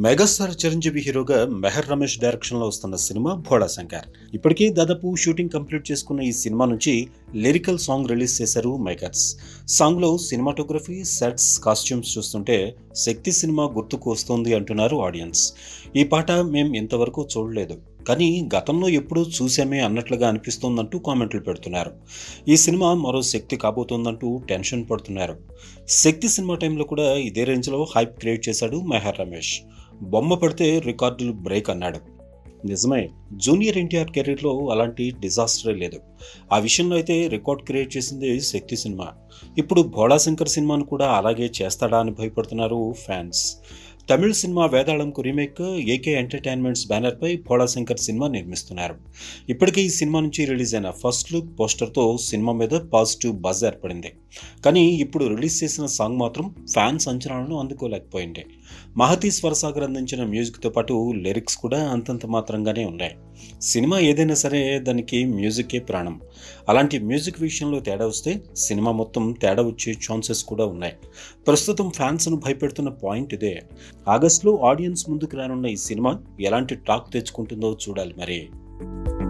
megastar Chiranjeevi హీరోగా మెహర్ రమేష్ డైరెక్షన్లో వస్తున్న సినిమా భోళా శంకర్ ఇప్పటికే దాదాపు షూటింగ్ కంప్లీట్ చేసుకున్న ఈ సినిమా నుంచి లిరికల్ సాంగ్ రిలీజ్ చేశారు మేకర్స్ సాంగ్లో సినిమాటోగ్రఫీ సెట్స్ కాస్ట్యూమ్స్ చూస్తుంటే శక్తి సినిమా గుర్తుకు వస్తుంది అంటున్నారు ఆడియన్స్ ఈ పాట మేం ఇంతవరకు చూడలేదు కానీ గతంలో ఎప్పుడూ చూసామే అన్నట్లుగా అనిపిస్తోందంటూ కామెంట్లు పెడుతున్నారు ఈ సినిమా మరో శక్తి కాబోతోందంటూ టెన్షన్ పడుతున్నారు శక్తి సినిమా టైంలో కూడా ఇదే రేంజ్లో హైప్ క్రియేట్ చేశాడు మెహర్ రమేష్ బొమ్మ పడితే రికార్డులు బ్రేక్ అన్నాడు నిజమే జూనియర్ ఎన్టీఆర్ కెరీర్లో అలాంటి డిజాస్టరే లేదు ఆ విషయంలో అయితే రికార్డ్ క్రియేట్ చేసింది శక్తి సినిమా ఇప్పుడు భోళాశంకర్ సినిమాను కూడా అలాగే చేస్తాడా అని భయపడుతున్నారు ఫ్యాన్స్ తమిళ సినిమా వేదాళంకు రీమేక్ ఏకే ఎంటర్టైన్మెంట్స్ బ్యానర్పై భోళాశంకర్ సినిమా నిర్మిస్తున్నారు ఇప్పటికే ఈ సినిమా నుంచి రిలీజ్ అయిన ఫస్ట్ లుక్ పోస్టర్తో సినిమా మీద పాజిటివ్ బజ్ ఏర్పడింది కానీ ఇప్పుడు రిలీజ్ చేసిన సాంగ్ మాత్రం ఫ్యాన్స్ అంచనాలను అందుకోలేకపోయింది మహతీ స్వరసాగర్ అందించిన మ్యూజిక్తో పాటు లిరిక్స్ కూడా అంతంత మాత్రంగానే ఉన్నాయి సినిమా ఏదైనా సరే దానికి మ్యూజికే ప్రాణం అలాంటి మ్యూజిక్ విషయంలో తేడా వస్తే సినిమా మొత్తం తేడా వచ్చే ఛాన్సెస్ కూడా ఉన్నాయి ప్రస్తుతం ఫ్యాన్స్ను భయపెడుతున్న పాయింట్ ఇదే ఆగస్టులో ఆడియన్స్ ముందుకు రానున్న ఈ సినిమా ఎలాంటి టాక్ తెచ్చుకుంటుందో చూడాలి మరి